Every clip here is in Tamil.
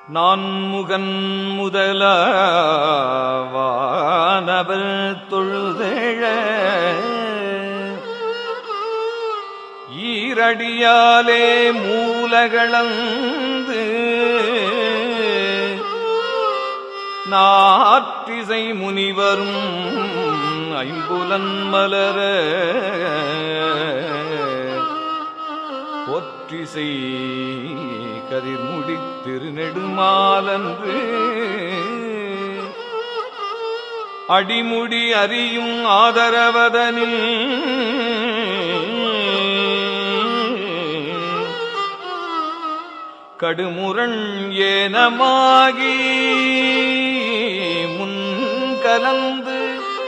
நான் முகன் முதலாவானவர் தொழுதேழ ஈரடியாலே மூலகளந்து நாற்றிசை முனிவரும் ஐம்புலன் மலர ஒற்றிசை கதிர்முடி திருநெடுமாலன்று அடிமுடி அறியும் ஆதரவதனில் கடுமுரண் ஏனமாகி முன்கலந்து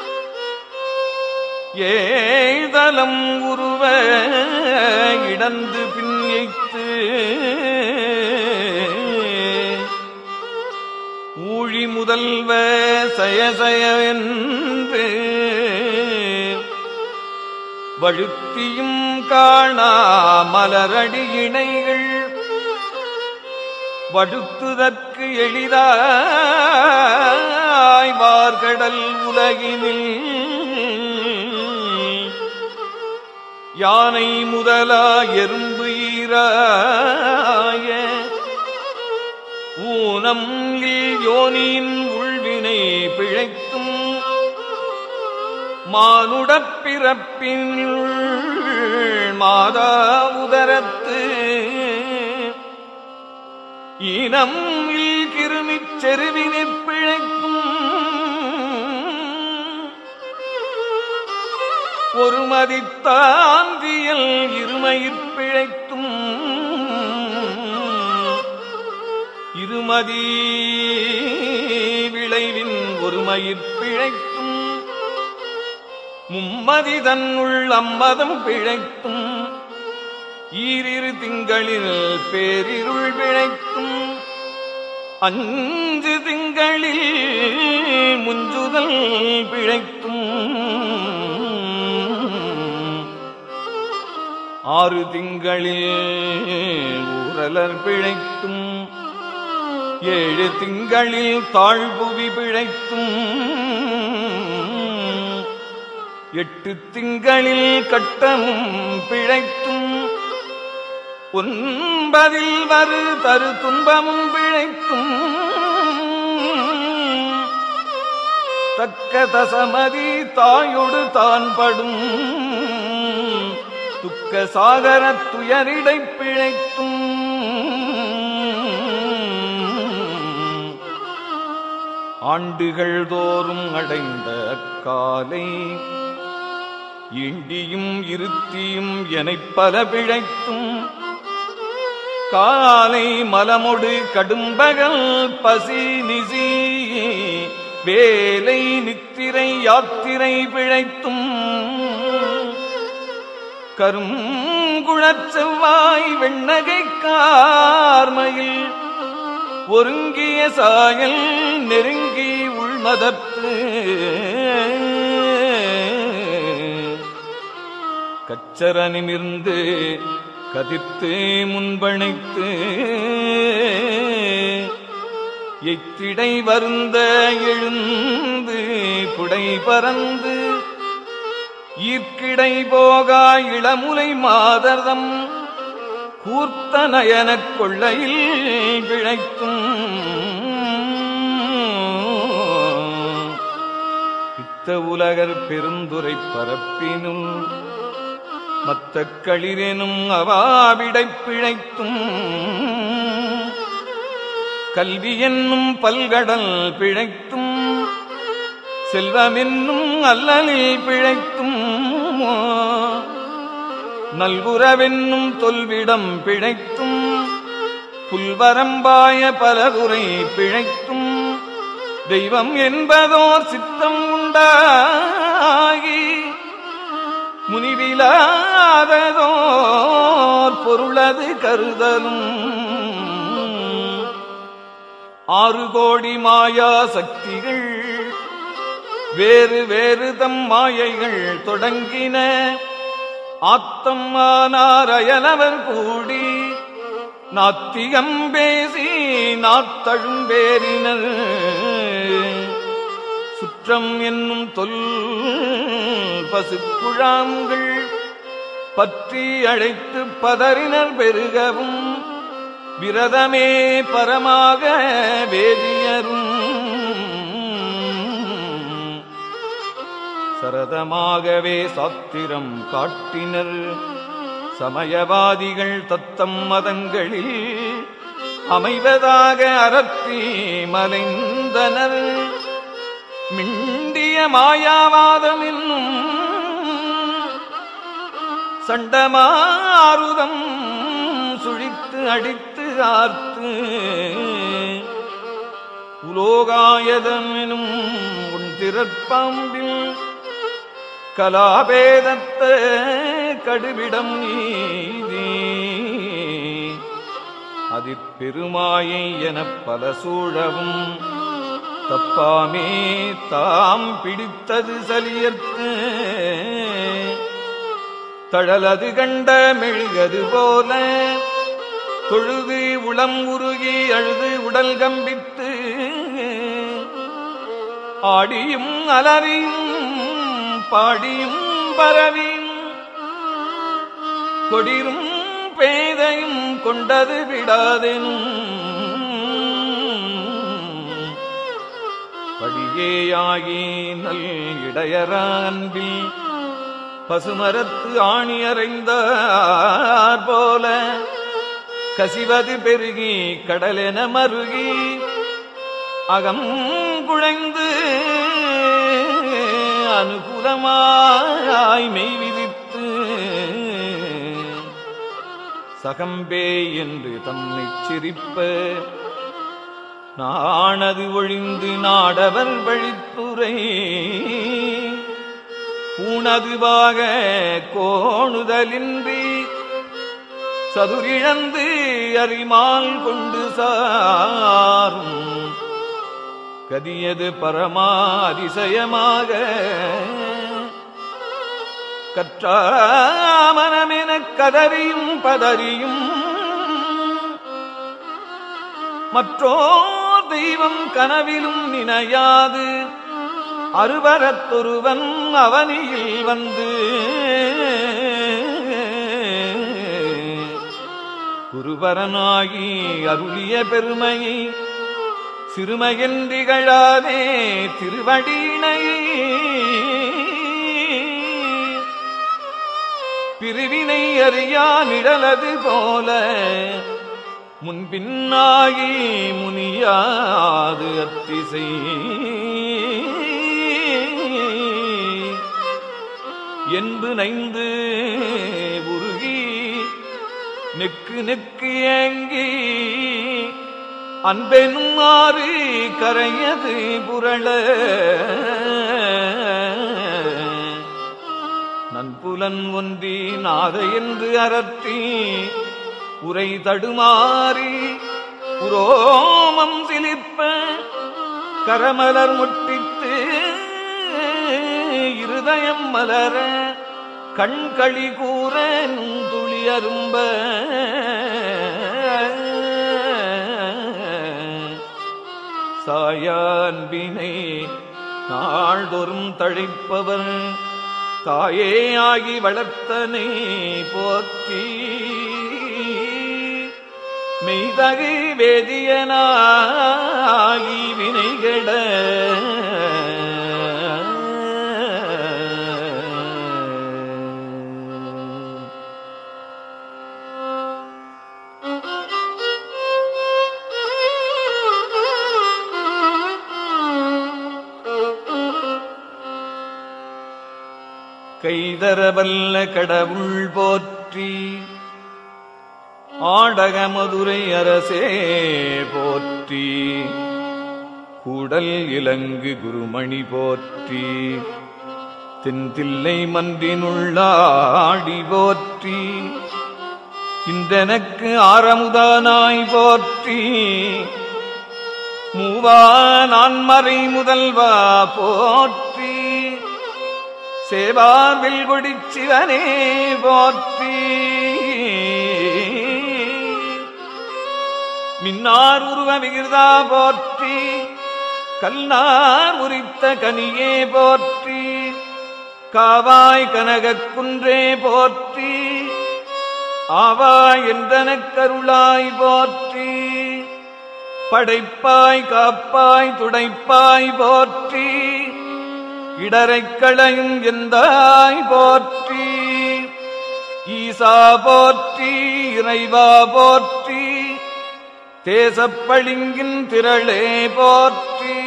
ஏதலம் உருவ இடந்து பின்னித்து ஊழி முதல்வ சயசயவென்று வழுத்தியும் காணா மலரடி இணைகள் வடுத்துதற்கு எளிதாய் வார்கடல் உலகினில் யானை முதலா எறும்பு ஈராய ஊனம் யோனியின் உள்வினை பிழைத்தும் மானுடப் பிறப்பின் மாதா உதரத்து இனம் கிருமிச் செருவினிற் பிழைக்கும் ஒரு மதித்தாந்தியல் இருமையிற் பிழைத்தும் இருமதி விளைவின் ஒருமயிற் பிழைத்தும் மும்மதி தன்னுள் அம்மதம் பிழைத்தும் ஈரிரு திங்களில் பேரிருள் பிழைத்தும் அஞ்சு திங்களில் முஞ்சுதல் பிழைத்தும் ஆறு திங்களில் ஊரலர் பிழைத்தும் ஏழு திங்களில் தாழ்புவி பிழைத்தும் எட்டு திங்களில் கட்டமும் பிழைத்தும் ஒன்பதில் வரு தரு துன்பமும் பிழைத்தும் தக்க தசமதி தாயொடு தான் படும் துக்க சாகர துயரிடை பிழைத்தும் ஆண்டுகள் தோறும் அடைந்த காலை இண்டியும் இருத்தியும் எனைப் பல பிழைத்தும் காலை மலமொடு கடும்பகல் பசி நிசி வேலை நித்திரை யாத்திரை பிழைத்தும் கருங்குழற் செவ்வாய் வெண்ணகை கார்மையில் ஒருங்கிய சாயல் நெருங்கி உள்மதத்து கச்சர நிமிர்ந்து கதித்து முன்பணைத்து எத்திடை வருந்த எழுந்து புடை பறந்து ஈர்க்கிடை போகா இளமுலை மாதர்தம் கூர்த்த நயனக் கொள்ளையில் பிழைத்தும் பித்த உலகர் பெருந்துரை பரப்பினும் மத்த களிரெனும் அவாவிடைப் பிழைத்தும் கல்வி என்னும் பல்கடல் பிழைத்தும் செல்வமென்னும் அல்லலில் பிழைத்தும் நல்குறவென்னும் தொல்விடம் பிழைத்தும் புல்வரம்பாய பலதுரை பிழைத்தும் தெய்வம் என்பதோர் சித்தம் உண்டாகி முனிவிலாததோர் பொருளது கருதலும் ஆறு கோடி மாயா சக்திகள் வேறு வேறு தம் மாயைகள் தொடங்கின ஆத்தம் ஆனார் அயலவர் கூடி நாத்திகம் பேசி நாத்தழும்பேரினர் சுற்றம் என்னும் தொல் பசுக்குழாம்கள் பற்றி அழைத்து பதறினர் பெருகவும் விரதமே பரமாக வேதியரும் சரதமாகவே சாத்திரம் காட்டினர் சமயவாதிகள் தத்தம் மதங்களில் அமைவதாக அறத்தி மலைந்தனர் மிண்டிய மாயாவாதம் என்னும் சண்டமாருதம் சுழித்து அடித்து ஆர்த்து உலோகாயதம் எனும் உன் திறப்பாம்பில் கலாபேதத்த கடுவிடம் நீதி அதிப்பெருமாயை எனப் பல சூழவும் தப்பாமே தாம் பிடித்தது சலியர்த்து தழலது கண்ட மெழுகது போல தொழுது உளம் உருகி அழுது உடல் கம்பித்து ஆடியும் அலறியும் பாடியும் பரவியும் கொடிரும் பேதையும் கொண்டது விடாதெனும் படியேயாகி நல் இடையரான்பில் பசுமரத்து ஆணி அறைந்தார் போல கசிவது பெருகி கடலென மருகி அகம் குழைந்து அனுகூலமாய் மெய் விதித்து சகம்பே என்று தம்மை சிரிப்ப நாணது ஒழிந்து நாடவர் வழித்துறை பூணதுவாக கோணுதலின்றி சதுரிழந்து அறிமால் கொண்டு சாரும் கதியது பரமா அதிசயமாக கற்றாமனமெனக் கதறியும் பதறியும் மற்றோ தெய்வம் கனவிலும் நினையாது அருவரத்தொருவன் அவனியில் வந்து குருபரனாகி அருளிய பெருமையை சிறுமையன்றிகழாதே திருவடியினை பிரிவினை அறியா நிழலது போல முன்பின்னாகி முனியாது அத்திசை என்பு நைந்து உருகி நெக்கு நெக்கு ஏங்கி அன்பெனும் ஆறு கரையது புரள நன்புலன் ஒன்றி நாத என்று அரற்றி உரை தடுமாறி புரோமம் சிலிப்ப கரமலர் முட்டித்து இருதயம் மலர கண்களி கூற நுந்துளி அரும்ப சாயான்பினை நாள்தோறும் தழைப்பவர் தாயே ஆகி வளர்த்தனை போற்றி மெய்தகு வேதியனாகி வினைகட கைதரவல்ல கடவுள் போற்றி ஆடக மதுரை அரசே போற்றி கூடல் இலங்கு குருமணி போற்றி தென்தில்லை மன்றினுள்ளாடி போற்றி இந்தனக்கு ஆரமுதானாய் போற்றி மூவா நான்மறை முதல்வா போற்றி சேவாவில் கொடிச்சிவனே போற்றி மின்னார் உருவ விகிர்தா போற்றி கல்லார் உரித்த கனியே போற்றி காவாய் கனகக் குன்றே போற்றி ஆவாய் என்றனக் கருளாய் போற்றி படைப்பாய் காப்பாய் துடைப்பாய் போற்றி இடரைக் களையும் எந்தாய் போற்றி ஈசா போற்றி இறைவா போற்றி தேசப்பளிங்கின் திரளே போற்றி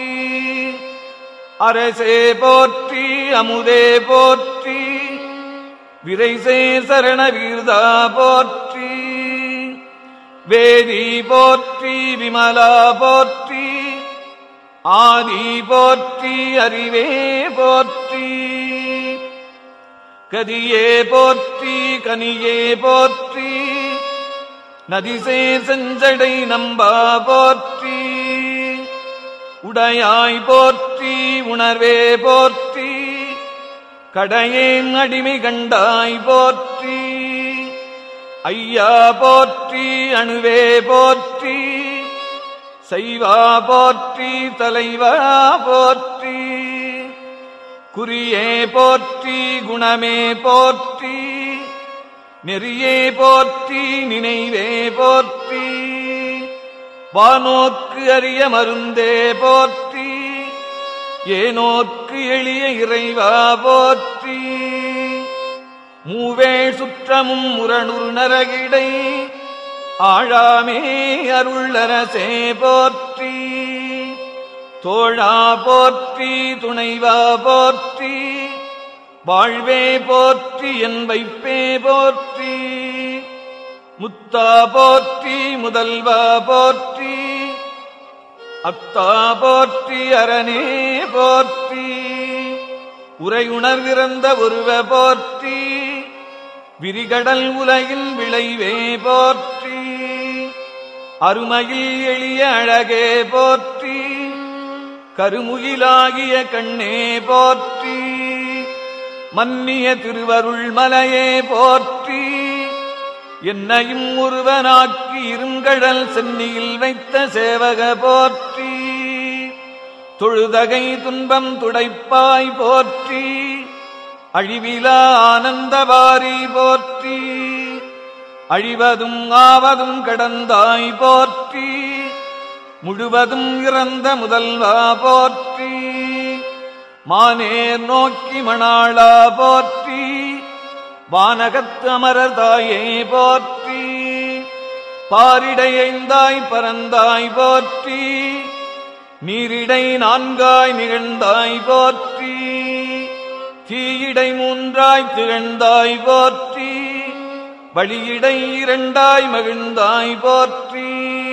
அரசே போற்றி அமுதே போற்றி விரைசே சரண வீர்தா போற்றி வேதி போற்றி விமலா போற்றி ஆதி போற்றி அறிவே போற்றி கதியே போற்றி கனியே போற்றி நதிசே செஞ்சடை நம்பா போற்றி உடையாய் போற்றி உணர்வே போற்றி கடையேன் அடிமை கண்டாய் போற்றி ஐயா போற்றி அணுவே போற்றி செய்வா போற்றி தலைவா போற்றி குறியே போற்றி குணமே போற்றி நெறியே போற்றி நினைவே போற்றி வானோக்கு அரிய மருந்தே போற்றி ஏனோக்கு எளிய இறைவா போற்றி மூவே சுற்றமும் முரணுர் நரகிடை ஆழாமே அருளரசே போற்றி தோழா போற்றி துணைவா போற்றி வாழ்வே போற்றி என் வைப்பே போற்றி முத்தா போற்றி முதல்வா போற்றி அத்தா போற்றி அரணே போற்றி உரையுணர்விறந்த ஒருவ போற்றி விரிகடல் உலகின் விளைவே போற்றி அருமையில் எளிய அழகே போற்றி கருமுகிலாகிய கண்ணே போற்றி மன்னிய திருவருள் மலையே போற்றி என்னையும் ஒருவனாக்கி இருங்கடல் சென்னியில் வைத்த சேவக போற்றி தொழுதகை துன்பம் துடைப்பாய் போற்றி அழிவிலா ஆனந்தவாரி போற்றி அழிவதும் ஆவதும் கடந்தாய் போற்றி முழுவதும் இறந்த முதல்வா போற்றி மானேர் நோக்கி மணாளா போற்றி வானகத்து அமரர் தாயே போற்றி பாரிடையைந்தாய் பரந்தாய் போற்றி நீரிடை நான்காய் நிகழ்ந்தாய் போற்றி தீயிடை மூன்றாய் திகழ்ந்தாய் போற்றி வழியிடை இரண்டாய் மகிழ்ந்தாய் போற்றி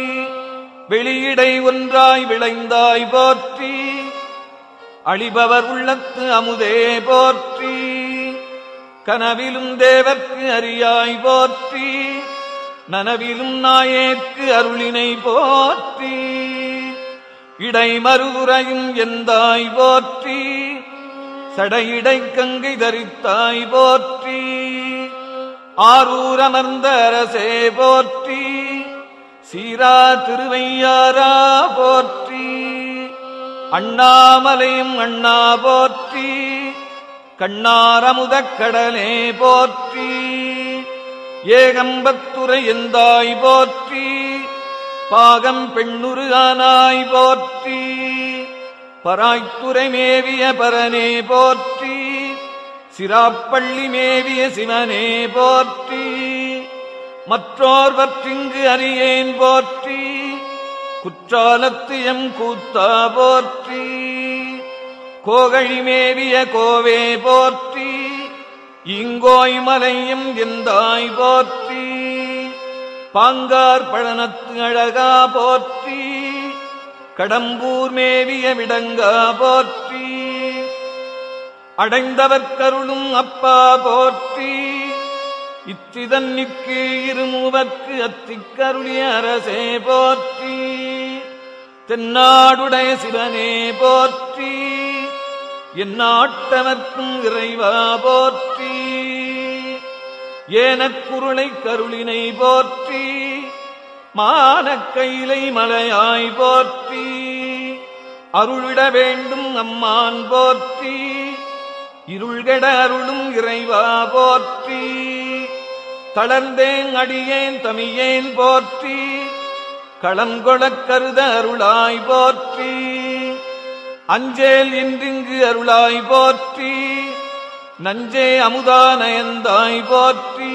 வெளியிடை ஒன்றாய் விளைந்தாய் போற்றி அழிபவர் உள்ளத்து அமுதே போற்றி கனவிலும் தேவர்க்கு அறியாய் போற்றி நனவிலும் நாயேற்கு அருளினை போற்றி இடை மறுதுரையும் எந்தாய் போற்றி சடையிடை கங்கை தரித்தாய் போற்றி ஆரூர் அமர்ந்த அரசே போற்றி சீரா திருவையாரா போற்றி அண்ணாமலையும் அண்ணா போற்றி கண்ணாரமுதக் கடலே போற்றி ஏகம்பத்துரை எந்தாய் போற்றி பாகம் பெண்ணுரு ஆனாய் போற்றி பராய்த்துறை மேவிய பரனே போற்றி சிராப்பள்ளி மேவிய சிவனே போற்றி மற்றோர்வற்றிங்கு அறியேன் போற்றி குற்றாலத்து எம் கூத்தா போற்றி கோகழி மேவிய கோவே போற்றி இங்கோய் மலையும் எந்தாய் போற்றி பாங்கார் பழனத்து அழகா போற்றி கடம்பூர் மேவிய விடங்கா போற்றி அடைந்தவர்க்கருளும் அப்பா போற்றி இத்திதன்னிக்கு இருமுவர்க்கு அத்திக்கருளிய அரசே போற்றி தென்னாடுடைய சிவனே போற்றி எந்நாட்டவர்க்கும் இறைவா போற்றி ஏனக்குருளை கருளினை போற்றி மானக்கையிலை மலையாய் போற்றி அருளிட வேண்டும் அம்மான் போற்றி இருள்கெட அருளும் இறைவா போற்றி தளர்ந்தேன் அடியேன் தமியேன் போற்றி களங்கொளக் கருத அருளாய் போற்றி அஞ்சேல் இன்றிங்கு அருளாய் போற்றி நஞ்சே அமுதா நயந்தாய் போற்றி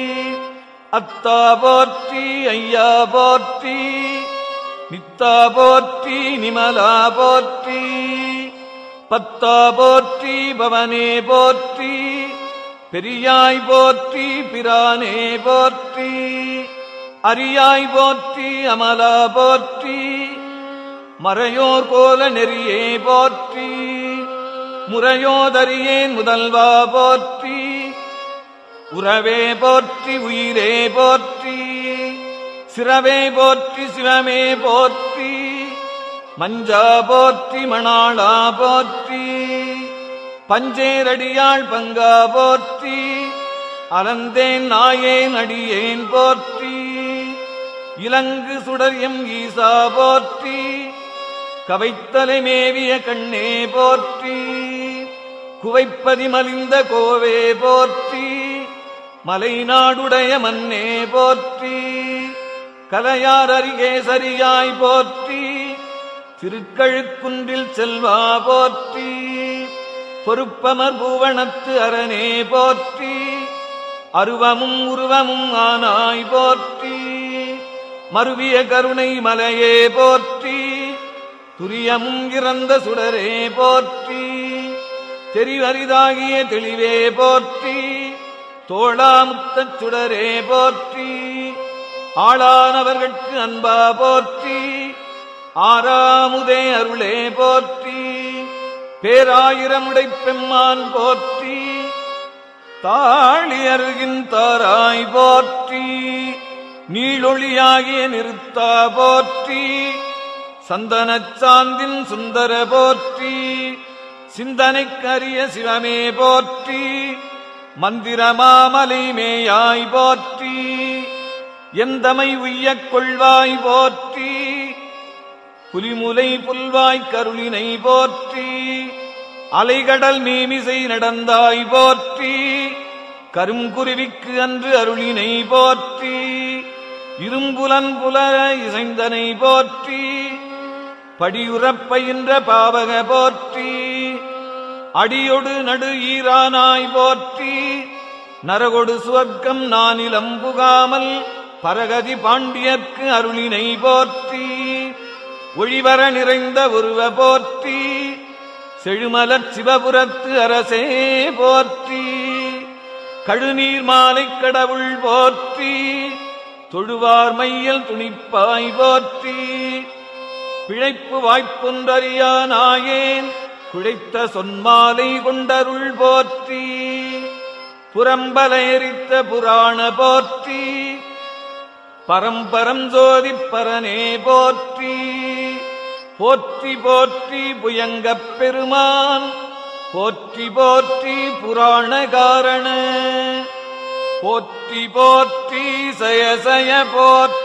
அத்தா போற்றி ஐயா போற்றி நித்தா போற்றி நிமலா போற்றி பத்தா போற்றி பவனே போற்றி பெரியாய் போற்றி பிரானே போற்றி அரியாய் போற்றி அமலா போற்றி மறையோர் கோல நெறியே போற்றி முறையோதறியேன் முதல்வா போற்றி உறவே போற்றி உயிரே போற்றி சிரவே போற்றி சிவமே போற்றி மஞ்சா போற்றி மணாளா போற்றி பஞ்சேரடியாள் பங்கா போற்றி அலந்தேன் நாயேன் அடியேன் போற்றி இலங்கு சுடர் எம் ஈசா போற்றி கவைத்தலை மேவிய கண்ணே போற்றி குவைப்பதி மலிந்த கோவே போற்றி மலைநாடுடைய மன்னே போற்றி கலையார் அருகே சரியாய் போற்றி திருக்கழுக்குன்றில் செல்வா போற்றி பொறுப்பமர் பூவனத்து அரணே போற்றி அருவமும் உருவமும் ஆனாய் போற்றி மருவிய கருணை மலையே போற்றி துரியமும் இறந்த சுடரே போற்றி தெரிவரிதாகிய தெளிவே போற்றி தோளாமுத்தச் சுடரே போற்றி ஆளானவர்கட்கு அன்பா போற்றி ஆறாமுதே அருளே போற்றி பேராயிரமுடை பெம்மான் போற்றி தாழி அருகின் தாராய் போற்றி நீளொளியாகிய நிறுத்தா போற்றி சந்தனச் சாந்தின் சுந்தர போற்றி சிந்தனைக்கரிய சிவமே போற்றி மந்திரமாமலை மேயாய் போற்றி எந்தமை உய்யக் கொள்வாய் போற்றி புலிமுலை புல்வாய் கருளினை போற்றி அலைகடல் மீமிசை நடந்தாய் போற்றி கருங்குருவிக்கு அன்று அருளினை போற்றி இரும்புலன் புலர இசைந்தனை போற்றி படியுறப் பயின்ற பாவக போற்றி அடியொடு நடு ஈரானாய் போற்றி நரகொடு சுவர்க்கம் நானிலம் புகாமல் பரகதி பாண்டியர்க்கு அருளினை போற்றி ஒளிவர நிறைந்த உருவ போற்றி செழுமலர் சிவபுரத்து அரசே போற்றி கழுநீர் மாலை கடவுள் போற்றி தொழுவார் மையல் துணிப்பாய் போற்றி பிழைப்பு வாய்ப்பொன்றறியா நாயேன் குழைத்த சொன்மாலை கொண்டருள் போற்றி புறம்பல எரித்த புராண போற்றி பரம்பரம் ஜோதி பரனே போற்றி போற்றி போற்றி புயங்கப் பெருமான் போற்றி போற்றி புராண காரண போற்றி போற்றி சய சய போற்றி